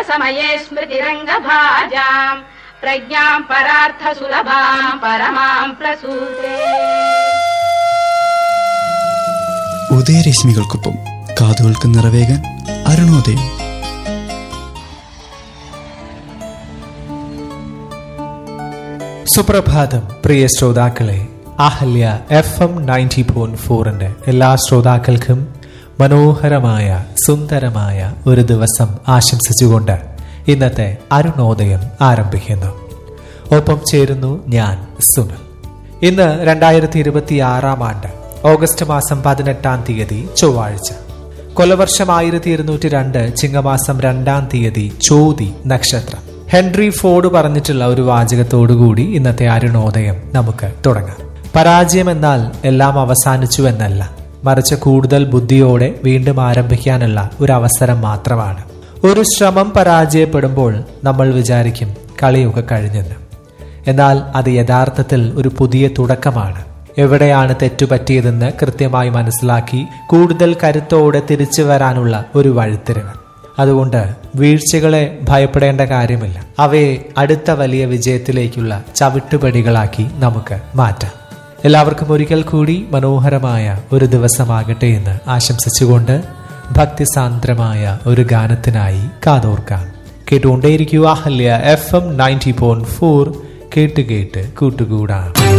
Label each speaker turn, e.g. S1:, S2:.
S1: समये स्मृतिरङ्गभाजाम् प्रज्ञाम् परार्थसुलभाम् परमाम् प्रसूते
S2: ഉദയരശ്മികൾക്കൊപ്പം കാതുകൾക്ക് നിറവേകാൻ അരുണോദയം
S3: സുപ്രഭാതം പ്രിയ ശ്രോതാക്കളെ അഹല്യ എഫ് എം നയൻറ്റി പോയിന്റ് ഫോറിന്റെ എല്ലാ ശ്രോതാക്കൾക്കും മനോഹരമായ സുന്ദരമായ ഒരു ദിവസം ആശംസിച്ചുകൊണ്ട് ഇന്നത്തെ അരുണോദയം ആരംഭിക്കുന്നു ഒപ്പം ചേരുന്നു ഞാൻ സുനിൽ ഇന്ന് രണ്ടായിരത്തി ഇരുപത്തി ആറാം ആണ്ട് ഓഗസ്റ്റ് മാസം പതിനെട്ടാം തീയതി ചൊവ്വാഴ്ച കൊലവർഷം ആയിരത്തി ഇരുന്നൂറ്റി രണ്ട് ചിങ്ങമാസം രണ്ടാം തീയതി ചോതി നക്ഷത്രം ഹെൻറി ഫോർഡ് പറഞ്ഞിട്ടുള്ള ഒരു വാചകത്തോടുകൂടി ഇന്നത്തെ അരുണോദയം നമുക്ക് തുടങ്ങാം പരാജയം എന്നാൽ എല്ലാം അവസാനിച്ചു എന്നല്ല മറിച്ച് കൂടുതൽ ബുദ്ധിയോടെ വീണ്ടും ആരംഭിക്കാനുള്ള ഒരു അവസരം മാത്രമാണ് ഒരു ശ്രമം പരാജയപ്പെടുമ്പോൾ നമ്മൾ വിചാരിക്കും കളിയൊക്കെ കഴിഞ്ഞെന്ന് എന്നാൽ അത് യഥാർത്ഥത്തിൽ ഒരു പുതിയ തുടക്കമാണ് എവിടെയാണ് തെറ്റുപറ്റിയതെന്ന് കൃത്യമായി മനസ്സിലാക്കി കൂടുതൽ കരുത്തോടെ തിരിച്ചു വരാനുള്ള ഒരു വഴിത്തിരിവ് അതുകൊണ്ട് വീഴ്ചകളെ ഭയപ്പെടേണ്ട കാര്യമില്ല അവയെ അടുത്ത വലിയ വിജയത്തിലേക്കുള്ള ചവിട്ടുപടികളാക്കി നമുക്ക് മാറ്റാം എല്ലാവർക്കും ഒരിക്കൽ കൂടി മനോഹരമായ ഒരു ദിവസമാകട്ടെ എന്ന് ആശംസിച്ചുകൊണ്ട് ഭക്തിസാന്ദ്രമായ ഒരു ഗാനത്തിനായി കാതോർക്കാം കേട്ടുകൊണ്ടേയിരിക്കുക Ahalya FM ninety point four ഫോർ കേട്ട് കേട്ട് കൂട്ടുകൂടാം